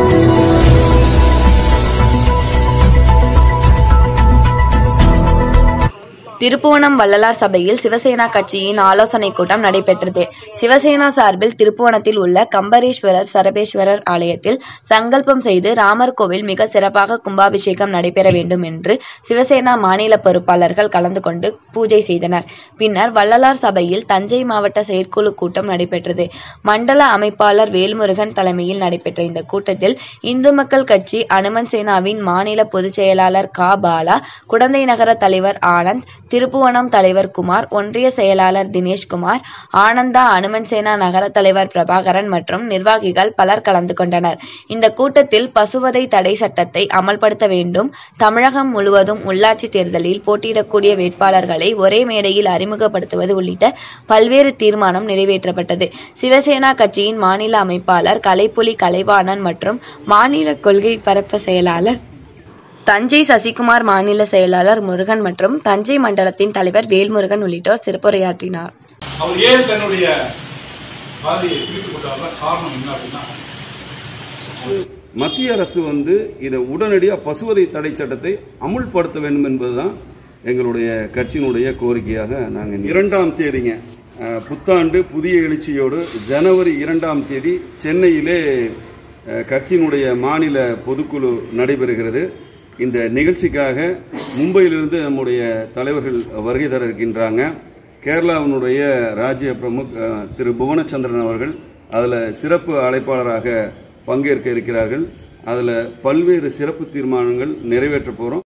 திருப்புவனம் வள்ளலார் சபையில் சிவசேனா கட்சியின் ஆலோசனைக் கூட்டம் நடைபெற்றது சிவசேனா சார்பில் திருப்புவனத்தில் உள்ள கம்பரீஸ்வரர் சரபேஸ்வரர் ஆலயத்தில் சங்கல்பம் செய்து ராமர் கோவில் மிக சிறப்பாக கும்பாபிஷேகம் நடைபெற வேண்டும் என்று சிவசேனா மாநில பொறுப்பாளர்கள் கலந்து கொண்டு பூஜை செய்தனர் பின்னர் வள்ளலார் சபையில் தஞ்சை மாவட்ட செயற்குழு கூட்டம் நடைபெற்றது மண்டல அமைப்பாளர் வேல்முருகன் தலைமையில் நடைபெற்ற இந்த கூட்டத்தில் இந்து மக்கள் கட்சி அனுமன் சேனாவின் மாநில பொதுச் செயலாளர் கா பாலா குடந்தை நகர தலைவர் ஆனந்த் திருப்புவனம் தலைவர் குமார் ஒன்றிய செயலாளர் தினேஷ்குமார் ஆனந்தா அனுமன் சேனா நகர தலைவர் பிரபாகரன் மற்றும் நிர்வாகிகள் பலர் கலந்து கொண்டனர் இந்த கூட்டத்தில் பசுவதை தடை சட்டத்தை அமல்படுத்த வேண்டும் தமிழகம் முழுவதும் உள்ளாட்சி தேர்தலில் போட்டியிடக்கூடிய வேட்பாளர்களை ஒரே மேடையில் அறிமுகப்படுத்துவது உள்ளிட்ட பல்வேறு தீர்மானம் நிறைவேற்றப்பட்டது சிவசேனா கட்சியின் மாநில அமைப்பாளர் கலைப்புலி கலைவாணன் மற்றும் மாநில கொள்கை பரப்ப செயலாளர் தஞ்சை சசிகுமார் மாநில செயலாளர் முருகன் மற்றும் தஞ்சை மண்டலத்தின் தலைவர் வேல்முருகன் உள்ளிட்டோர் சிறப்புரையாற்றினார் அவர் ஏன் தன்னுடைய பாதையை திருப்பிக் கொண்டாருன்னா காரணம் என்ன அப்படின்னா மத்திய அரசு வந்து இதை உடனடியாக பசுவதை தடை சட்டத்தை அமுல்படுத்த வேண்டும் என்பதுதான் எங்களுடைய கட்சியினுடைய கோரிக்கையாக நாங்கள் இரண்டாம் தேதிங்க அஹ், புத்தாண்டு புதிய எழுச்சியோடு ஜனவரி இரண்டாம் தேதி சென்னையிலே அஹ், கட்சியினுடைய மாநில பொதுக்குழு நடைபெறுகிறது இந்த நிகழ்ச்சிக்காக மும்பையிலிருந்து நம்முடைய தலைவர்கள் வருகை தர இருக்கின்றாங்க கேரளாவினுடைய ராஜ்ய பிரமுக் அஹ், திரு புவனச்சந்திரன் அவர்கள் அதில் சிறப்பு அழைப்பாளராக பங்கேற்க இருக்கிறார்கள் அதில் பல்வேறு சிறப்பு தீர்மானங்கள் நிறைவேற்ற போகிறோம்